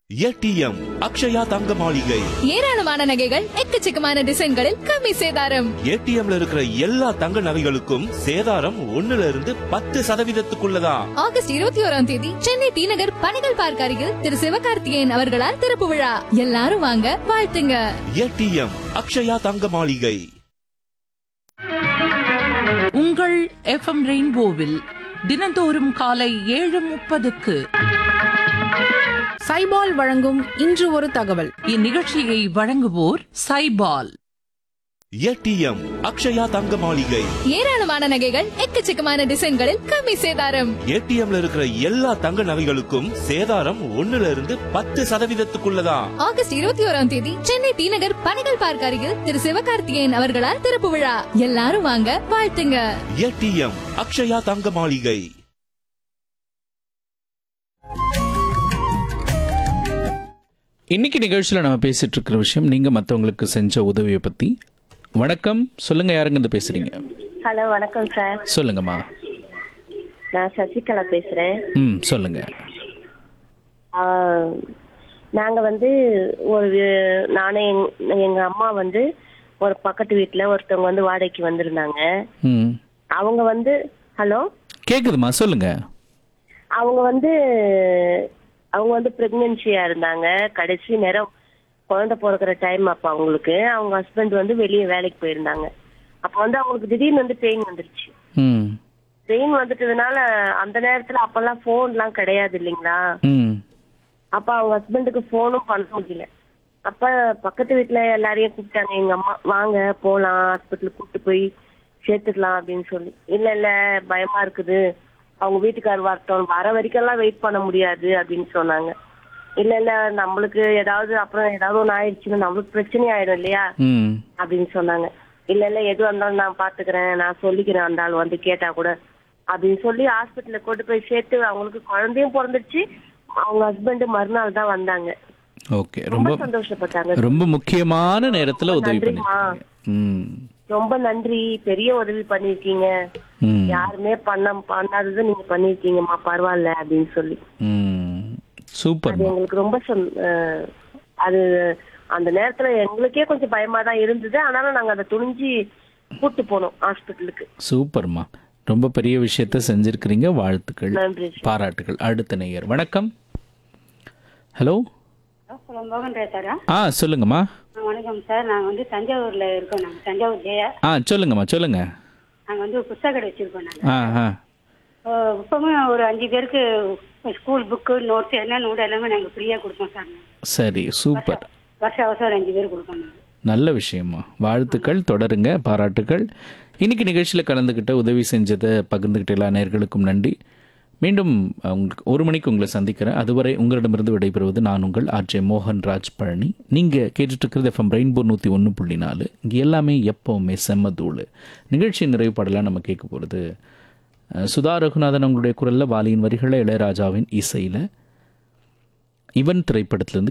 ATM Akshaya தங்க மாளிகை ஏராளமான நகைகள் எக்கச்சக்கமான டிசைன்களில் கம்மி சேதாரம் ஏடிஎம்ல இருக்கிற எல்லா தங்க நகைகளுக்கும் சேதாரம் ஒண்ணுல இருந்து பத்து சதவீதத்துக்குள்ளதான் ஆகஸ்ட் இருபத்தி ஓராம் தேதி சென்னை டி நகர் பணிகள் பார்க்க அருகில் திரு சிவகார்த்திகேயன் அவர்களால் திறப்பு விழா எல்லாரும் வாங்க வாழ்த்துங்க ஏடிஎம் அக்ஷயா தங்க மாளிகை உங்கள் எஃப்எம் ரெயின்போவில் தினந்தோறும் காலை ஏழு முப்பதுக்கு சைபால் வழங்கும் இன்று ஒரு தகவல் இந்நிகழ்ச்சியை வழங்குவோர் சைபால் ஏடிஎம் அக்ஷயா தங்க மாளிகை ஏராளமான நகைகள் எக்கச்சக்கமான டிசைன்களில் கம்மி சேதாரம் ஏடிஎம்ல இருக்கிற எல்லா தங்க நகைகளுக்கும் சேதாரம் ஒண்ணுல இருந்து பத்து சதவீதத்துக்குள்ளதான் ஆகஸ்ட் இருபத்தி ஓராம் தேதி சென்னை டி நகர் பணிகள் பார்க்க அருகில் திரு சிவகார்த்திகேயன் அவர்களால் திறப்பு விழா எல்லாரும் வாங்க வாழ்த்துங்க ஏடிஎம் அக்ஷயா தங்க மாளிகை இன்னைக்கு நிகழ்ச்சியில் நம்ம பேசிட்டு இருக்கிற விஷயம் நீங்க மற்றவங்களுக்கு செஞ்ச உதவியை பத்தி வணக்கம் சொல்லுங்க யாருங்க இருந்து பேசுறீங்க ஹலோ வணக்கம் சார் சொல்லுங்கம்மா நான் சசிகலா பேசுறேன் ம் சொல்லுங்க ஆ, நாங்க வந்து ஒரு நானே எங்க- எங்க அம்மா வந்து ஒரு பக்கத்து வீட்டுல ஒருத்தவங்க வந்து வாடகைக்கு வந்திருந்தாங்க ம் அவங்க வந்து ஹலோ கேக்குதுமா சொல்லுங்க அவங்க வந்து அவங்க வந்து பிரெக்னன்சியா இருந்தாங்க கடைசி நேரம் குழந்தை பிறக்கிற டைம் அப்ப அவங்களுக்கு அவங்க ஹஸ்பண்ட் வந்து வெளியே வேலைக்கு போயிருந்தாங்க அப்ப வந்து அவங்களுக்கு திடீர்னு வந்து பெயின் வந்துருச்சு ம் பெயின் வந்துட்டதுனால அந்த நேரத்துல அப்பெல்லாம் போன் எல்லாம் கிடையாது இல்லைங்களா ம் அப்ப அவங்க ஹஸ்பண்டுக்கு போனும் பண்ண முடியல அப்ப பக்கத்து வீட்டுல எல்லாரையும் கூப்பிட்டாங்க எங்க அம்மா வாங்க போலாம் ஹாஸ்பிட்டலுக்கு கூப்பிட்டு போய் சேர்த்துக்கலாம் அப்படின்னு சொல்லி இல்ல இல்ல பயமா இருக்குது அவங்க வீட்டுக்காரர் வரட்டும் வர வரைக்கும் எல்லாம் வெயிட் பண்ண முடியாது அப்படின்னு சொன்னாங்க இல்ல இல்ல நம்மளுக்கு ஏதாவது அப்புறம் ஏதாவது ஒண்ணு ஆயிடுச்சுன்னா நம்மளுக்கு பிரச்சனை ஆயிடும் இல்லையா ம் அப்படின்னு சொன்னாங்க இல்ல இல்ல எதுவா இருந்தாலும் நான் பாத்துக்கிறேன் நான் சொல்லிக்கிறேன் அந்த ஆள் வந்து கேட்டா கூட அப்படின்னு சொல்லி ஹாஸ்பிட்டல்ல கொண்டு போய் சேர்த்து அவங்களுக்கு குழந்தையும் பிறந்துருச்சு அவங்க ஹஸ்பண்ட் மறுநாள் தான் வந்தாங்க ஓகே ரொம்ப ரொம்ப சந்தோஷப்பட்டாங்க ரொம்ப முக்கியமான நேரத்துல உதவி நன்றிம்மா. பண்ணிருக்கீங்க ம் ரொம்ப நன்றி பெரிய உதவி பண்ணிருக்கீங்க ம் யாருமே பண்ண பண்ணாதது நீங்க பண்ணிருக்கீங்கம்மா பரவாயில்ல அப்படின்னு சொல்லி ம் அது சூப்பர்மா எங்களுக்கு ரொம்ப சந்- அஹ், அது அந்த நேரத்துல எங்களுக்கே கொஞ்சம் பயமா தான் இருந்தது ஆனாலும் நாங்க அதை துணிஞ்சு கூட்டு போனோம் ஹாஸ்பிட்டலுக்கு சூப்பர்மா ரொம்ப பெரிய விஷயத்த செஞ்சிருக்கிறீங்க வாழ்த்துக்கள் நன்றி பாராட்டுகள் அடுத்த நேயர் வணக்கம் ஹலோ ஹலோ மோகன் பேசுறா ஆ சொல்லுங்கம்மா வணக்கம் சார் நாங்கள் வந்து தஞ்சாவூர்ல இருக்கோம் நாங்கள் தஞ்சாவூர் ஜெயா ஆ சொல்லுங்கம்மா சொல்லுங்க நாங்கள் வந்து புத்தக கடை வச்சிருக்கோம் நாங்கள் ஆ ஆ இப்போவும் ஒரு அஞ்சு பேருக்கு ஸ்கூல் புக்கு நோட்ஸ் என்ன நோட் எல்லாமே நாங்கள் ஃப்ரீயாக கொடுப்போம் சார் சரி சூப்பர் வருஷம் வருஷம் ஒரு அஞ்சு பேர் கொடுப்போம் நாங்கள் நல்ல விஷயமா வாழ்த்துக்கள் தொடருங்க பாராட்டுகள் இன்னைக்கு நிகழ்ச்சியில் கலந்துக்கிட்ட உதவி செஞ்சதை பகிர்ந்துக்கிட்ட எல்லா நேயர்களுக்கும் நன்றி மீண்டும் அஹ், உங்களுக்கு ஒரு மணிக்கு உங்களை சந்திக்கிறேன் அதுவரை உங்களிடமிருந்து விடைபெறுவது நான் உங்கள் ஆர்ஜே மோகன்ராஜ் பழனி நீங்கள் கேட்டுட்டு இருக்கிறது எஃப்எம் ரெயின்போ நூற்றி ஒன்று புள்ளி நாலு இங்கே எல்லாமே எப்போவுமே செம்ம தூள் நிகழ்ச்சி நிறைவு பாடலாம் நம்ம கேட்க போகிறது சுதா ரகுநாதன் அவங்களுடைய குரலில் வாலியின் வரிகளை இளையராஜாவின் இசையில் இவன் திரைப்படத்திலிருந்து